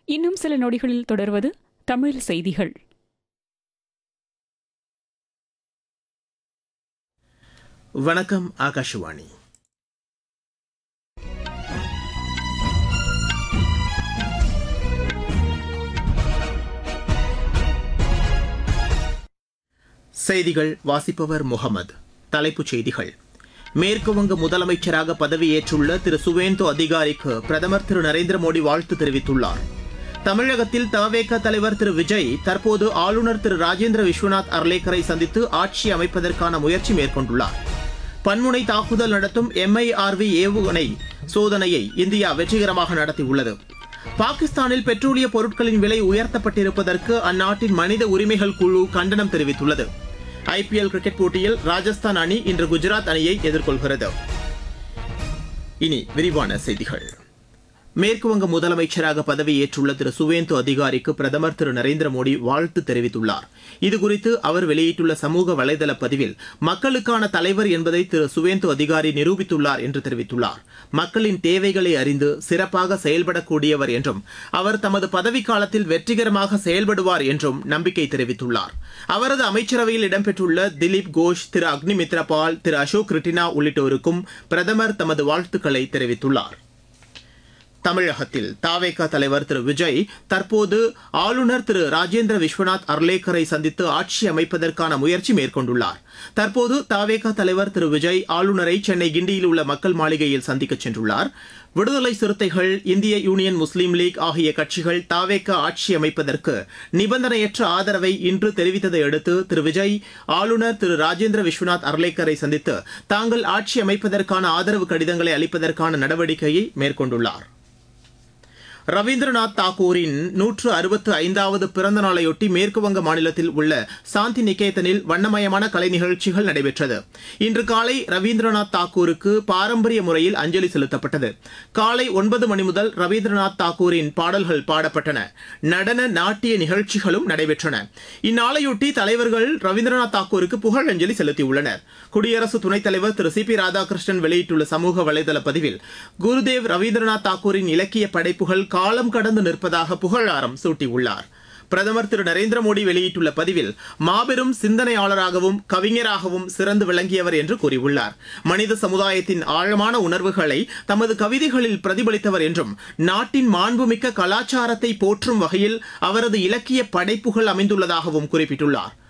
இன்னும் சில நொடிகளில் தொடர்வது தமிழ் செய்திகள் வணக்கம் ஆகாஷவாணி செய்திகள் வாசிப்பவர் முகமது தலைப்புச் செய்திகள் மேற்கு வங்க முதலமைச்சராக பதவியேற்றுள்ள திரு சுவேந்து அதிகாரிக்கு பிரதமர் திரு நரேந்திர மோடி வாழ்த்து தெரிவித்துள்ளார் தமிழகத்தில் தவேக தலைவர் திரு விஜய் தற்போது ஆளுநர் திரு ராஜேந்திர விஸ்வநாத் அர்லேக்கரை சந்தித்து ஆட்சி அமைப்பதற்கான முயற்சி மேற்கொண்டுள்ளார் பன்முனை தாக்குதல் நடத்தும் எம்ஐஆர்வி ஏவுகணை சோதனையை இந்தியா வெற்றிகரமாக நடத்தியுள்ளது பாகிஸ்தானில் பெட்ரோலிய பொருட்களின் விலை உயர்த்தப்பட்டிருப்பதற்கு அந்நாட்டின் மனித உரிமைகள் குழு கண்டனம் தெரிவித்துள்ளது ஐபிஎல் கிரிக்கெட் போட்டியில் ராஜஸ்தான் அணி இன்று குஜராத் அணியை எதிர்கொள்கிறது இனி விரிவான செய்திகள் மேற்குவங்க முதலமைச்சராக பதவியேற்றுள்ள திரு சுவேந்து அதிகாரிக்கு பிரதமர் திரு நரேந்திர மோடி வாழ்த்து தெரிவித்துள்ளார் இதுகுறித்து அவர் வெளியிட்டுள்ள சமூக வலைதள பதிவில் மக்களுக்கான தலைவர் என்பதை திரு சுவேந்து அதிகாரி நிரூபித்துள்ளார் என்று தெரிவித்துள்ளார் மக்களின் தேவைகளை அறிந்து சிறப்பாக செயல்படக்கூடியவர் என்றும் அவர் தமது பதவிக்காலத்தில் வெற்றிகரமாக செயல்படுவார் என்றும் நம்பிக்கை தெரிவித்துள்ளார் அவரது அமைச்சரவையில் இடம்பெற்றுள்ள திலீப் கோஷ் திரு அக்னிமித்ரா பால் திரு அசோக் ரிட்டினா உள்ளிட்டோருக்கும் பிரதமர் தமது வாழ்த்துக்களை தெரிவித்துள்ளார் தமிழகத்தில் தாவேகா தலைவர் திரு விஜய் தற்போது ஆளுநர் திரு ராஜேந்திர விஸ்வநாத் அர்லேக்கரை சந்தித்து ஆட்சி அமைப்பதற்கான முயற்சி மேற்கொண்டுள்ளார் தற்போது தாவேகா தலைவர் திரு விஜய் ஆளுநரை சென்னை கிண்டியில் உள்ள மக்கள் மாளிகையில் சந்திக்க சென்றுள்ளார் விடுதலை சிறுத்தைகள் இந்திய யூனியன் முஸ்லீம் லீக் ஆகிய கட்சிகள் தாவேகா ஆட்சி அமைப்பதற்கு நிபந்தனையற்ற ஆதரவை இன்று தெரிவித்ததை அடுத்து திரு விஜய் ஆளுநர் திரு ராஜேந்திர விஸ்வநாத் அர்லேக்கரை சந்தித்து தாங்கள் ஆட்சி அமைப்பதற்கான ஆதரவு கடிதங்களை அளிப்பதற்கான நடவடிக்கையை மேற்கொண்டுள்ளார் ரவீந்திரநாத் தாகூரின் நூற்று அறுபத்து ஐந்தாவது பிறந்த நாளையொட்டி மேற்குவங்க மாநிலத்தில் உள்ள சாந்தி நிகேதனில் வண்ணமயமான கலை நிகழ்ச்சிகள் நடைபெற்றது இன்று காலை ரவீந்திரநாத் தாகூருக்கு பாரம்பரிய முறையில் அஞ்சலி செலுத்தப்பட்டது காலை ஒன்பது மணி முதல் ரவீந்திரநாத் தாகூரின் பாடல்கள் பாடப்பட்டன நடன நாட்டிய நிகழ்ச்சிகளும் நடைபெற்றன இந்நாளையொட்டி தலைவர்கள் ரவீந்திரநாத் தாகூருக்கு புகழஞ்சலி செலுத்தியுள்ளனர் குடியரசு துணைத் தலைவர் திரு சி பி ராதாகிருஷ்ணன் வெளியிட்டுள்ள சமூக வலைதள பதிவில் குருதேவ் ரவீந்திரநாத் தாகூரின் இலக்கிய படைப்புகள் காலம் கடந்து நிற்பதாக புகழாரம் சூட்டியுள்ளார் பிரதமர் திரு நரேந்திர மோடி வெளியிட்டுள்ள பதிவில் மாபெரும் சிந்தனையாளராகவும் கவிஞராகவும் சிறந்து விளங்கியவர் என்று கூறியுள்ளார் மனித சமுதாயத்தின் ஆழமான உணர்வுகளை தமது கவிதைகளில் பிரதிபலித்தவர் என்றும் நாட்டின் மாண்புமிக்க கலாச்சாரத்தை போற்றும் வகையில் அவரது இலக்கிய படைப்புகள் அமைந்துள்ளதாகவும் குறிப்பிட்டுள்ளார்